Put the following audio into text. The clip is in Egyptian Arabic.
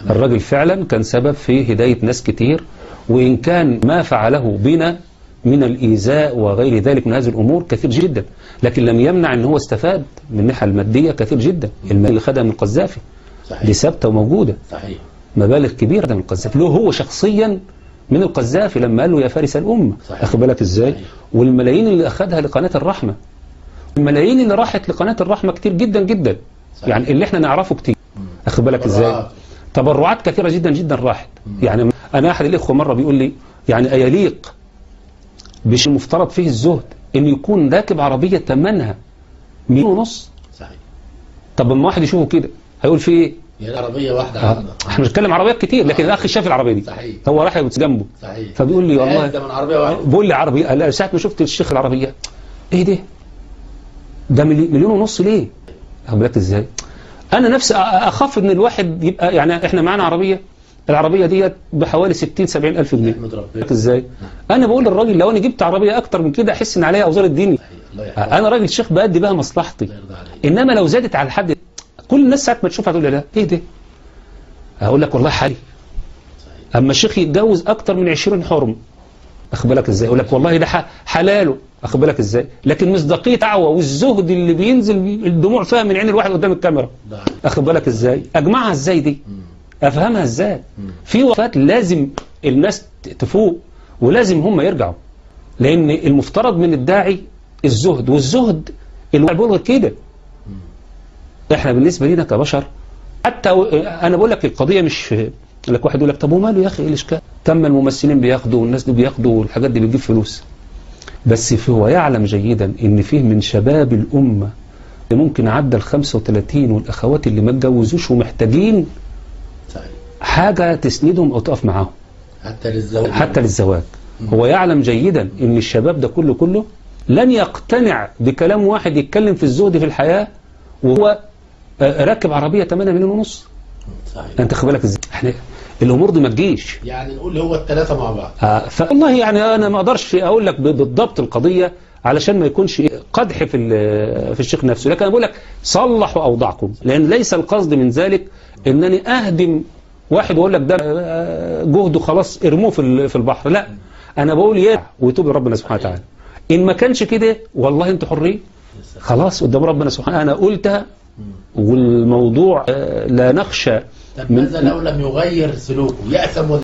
الراجل فعلا كان سبب في هداية ناس كتير وإن كان ما فعله بنا من الإيذاء وغير ذلك من هذه الأمور كثير جدا لكن لم يمنع أن هو استفاد من الناحية المادية كثير جدا المال اللي خدها من القذافي دي صحيح ثابتة وموجودة صحيح مبالغ كبيرة من القذافي له هو شخصيا من القذافي لما قال له يا فارس الأمة صحيح. أخد بالك إزاي صحيح. والملايين اللي أخدها لقناة الرحمة الملايين اللي راحت لقناة الرحمة كتير جدا جدا صحيح. يعني اللي احنا نعرفه كتير أخد بالك إزاي تبرعات. تبرعات كثيرة جدا جدا راحت يعني أنا أحد الإخوة مرة بيقول لي يعني أيليق بش المفترض فيه الزهد إن يكون راكب عربية ثمنها مليون ونص صحيح طب لما واحد يشوفه كده هيقول فيه إيه؟ يعني عربية واحدة آه، عندنا احنا بنتكلم عربيات كتير لكن الاخ شاف العربيه دي صحيح. هو راح يبص جنبه صحيح فبيقول لي والله ده من عربية واحدة بيقول لي عربيه لا، ساعه ما شفت الشيخ العربيه ايه ده ده ملي- مليون ونص ليه واخد بالك ازاي انا نفسي أ- اخاف ان الواحد يبقى يعني احنا معانا عربيه العربيه ديت بحوالي 60 70 الف جنيه نحمد ربنا بالك ازاي انا بقول للراجل لو انا جبت عربيه اكتر من كده احس ان عليها اوزار الدنيا صحيح الله يحفظك انا راجل شيخ بادي بها مصلحتي الله يرضى عليك انما لو زادت على الحد كل الناس ساعه ما تشوفها تقول لي لا ايه ده اقول لك والله حالي صحيح اما الشيخ يتجوز اكتر من 20 حرم اخد بالك ازاي اقول لك والله ده ح- حلاله اخد بالك ازاي لكن مصداقيه دعوه والزهد اللي بينزل الدموع فيها من عين الواحد قدام الكاميرا ده عليك. اخد بالك ازاي اجمعها ازاي دي مم. افهمها ازاي مم. في وقفات لازم الناس ت- تفوق ولازم هم يرجعوا لان المفترض من الداعي الزهد والزهد اللي بيقول كده احنا بالنسبه لنا كبشر حتى و- انا بقول لك القضيه مش لك واحد يقول لك طب وماله يا اخي ايه الاشكال تم الممثلين بياخدوا والناس دي بياخدوا والحاجات دي بتجيب فلوس بس في- هو يعلم جيدا ان فيه من شباب الامه اللي ممكن عدى ال 35 والاخوات اللي ما اتجوزوش ومحتاجين صحيح حاجه تسندهم او تقف معاهم حتى للزواج حتى للزواج هو يعلم جيدا ان الشباب ده كله كله لن يقتنع بكلام واحد يتكلم في الزهد في الحياة وهو آه، راكب عربية 8 مليون ونص صحيح انت خد بالك ازاي احنا الامور دي ما تجيش يعني نقول هو الثلاثة مع بعض آه، فالله يعني انا ما اقدرش اقول لك ب- بالضبط القضية علشان ما يكونش إيه قدح في ال- في الشيخ نفسه لكن انا بقول لك صلحوا اوضاعكم لان ليس القصد من ذلك انني اهدم واحد واقول لك ده آه، جهده خلاص ارموه في ال- في البحر لا انا بقول يرجع ويتوب لربنا سبحانه وتعالى ان ما كانش كده والله انتوا حرين خلاص قدام ربنا سبحانه انا قلتها والموضوع آه، لا نخشى طب ماذا لو لم يغير سلوكه يأثم ولا